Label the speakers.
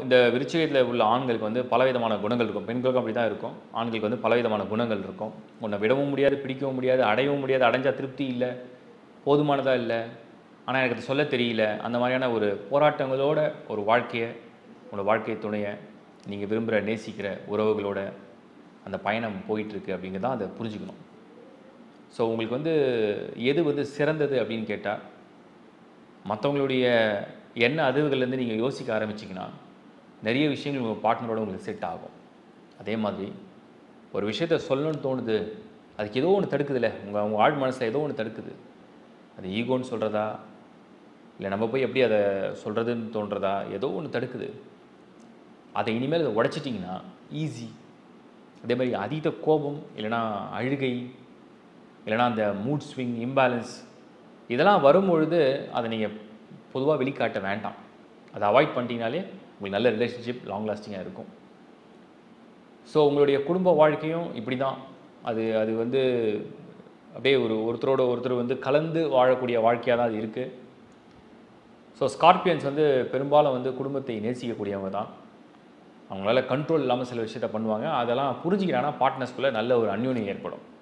Speaker 1: இந்த விருச்சிகத்தில் உள்ள ஆண்களுக்கு வந்து பலவிதமான குணங்கள் இருக்கும் பெண்களுக்கும் அப்படி தான் இருக்கும் ஆண்களுக்கு வந்து பலவிதமான குணங்கள் இருக்கும் உன்னை விடவும் முடியாது பிடிக்கவும் முடியாது அடையவும் முடியாது அடைஞ்சா திருப்தி இல்லை போதுமானதாக இல்லை ஆனால் எனக்கு அது சொல்ல தெரியல அந்த மாதிரியான ஒரு போராட்டங்களோட ஒரு வாழ்க்கையை உங்களோட வாழ்க்கை துணையை நீங்கள் விரும்புகிற நேசிக்கிற உறவுகளோட அந்த பயணம் போயிட்டுருக்கு அப்படிங்கிறது தான் அதை புரிஞ்சுக்கணும் ஸோ உங்களுக்கு வந்து எது வந்து சிறந்தது அப்படின்னு கேட்டால் மற்றவங்களுடைய எண்ண அதிர்வுகள்லேருந்து நீங்கள் யோசிக்க ஆரம்பிச்சிங்கன்னா நிறைய விஷயங்கள் உங்கள் பார்ட்னரோட உங்களுக்கு செட் ஆகும் அதே மாதிரி ஒரு விஷயத்த சொல்லணும்னு தோணுது அதுக்கு ஏதோ ஒன்று தடுக்குதுல்ல உங்கள் உங்கள் ஆழ் மனசில் ஏதோ ஒன்று தடுக்குது அது ஈகோன்னு சொல்கிறதா இல்லை நம்ம போய் எப்படி அதை சொல்கிறதுன்னு தோன்றதா ஏதோ ஒன்று தடுக்குது அதை இனிமேல் அதை உடைச்சிட்டிங்கன்னா ஈஸி அதே மாதிரி அதீத கோபம் இல்லைன்னா அழுகை இல்லைன்னா அந்த மூட் ஸ்விங் இம்பேலன்ஸ் இதெல்லாம் வரும்பொழுது அதை நீங்கள் பொதுவாக வெளிக்காட்ட வேண்டாம் அதை அவாய்ட் பண்ணிட்டீங்கனாலே உங்களுக்கு நல்ல ரிலேஷன்ஷிப் லாங் லாஸ்டிங்காக இருக்கும் ஸோ உங்களுடைய குடும்ப வாழ்க்கையும் இப்படி தான் அது அது வந்து அப்படியே ஒரு ஒருத்தரோட ஒருத்தர் வந்து கலந்து வாழக்கூடிய வாழ்க்கையாக தான் அது இருக்குது ஸோ ஸ்கார்பியன்ஸ் வந்து பெரும்பாலும் வந்து குடும்பத்தை நேசிக்கக்கூடியவங்க தான் அவங்களால கண்ட்ரோல் இல்லாமல் சில விஷயத்த பண்ணுவாங்க அதெல்லாம் புரிஞ்சுக்கிறாங்கன்னா பார்ட்னர்ஸ்குள்ளே நல்ல ஒரு அந்யோன்யம் ஏற்படும்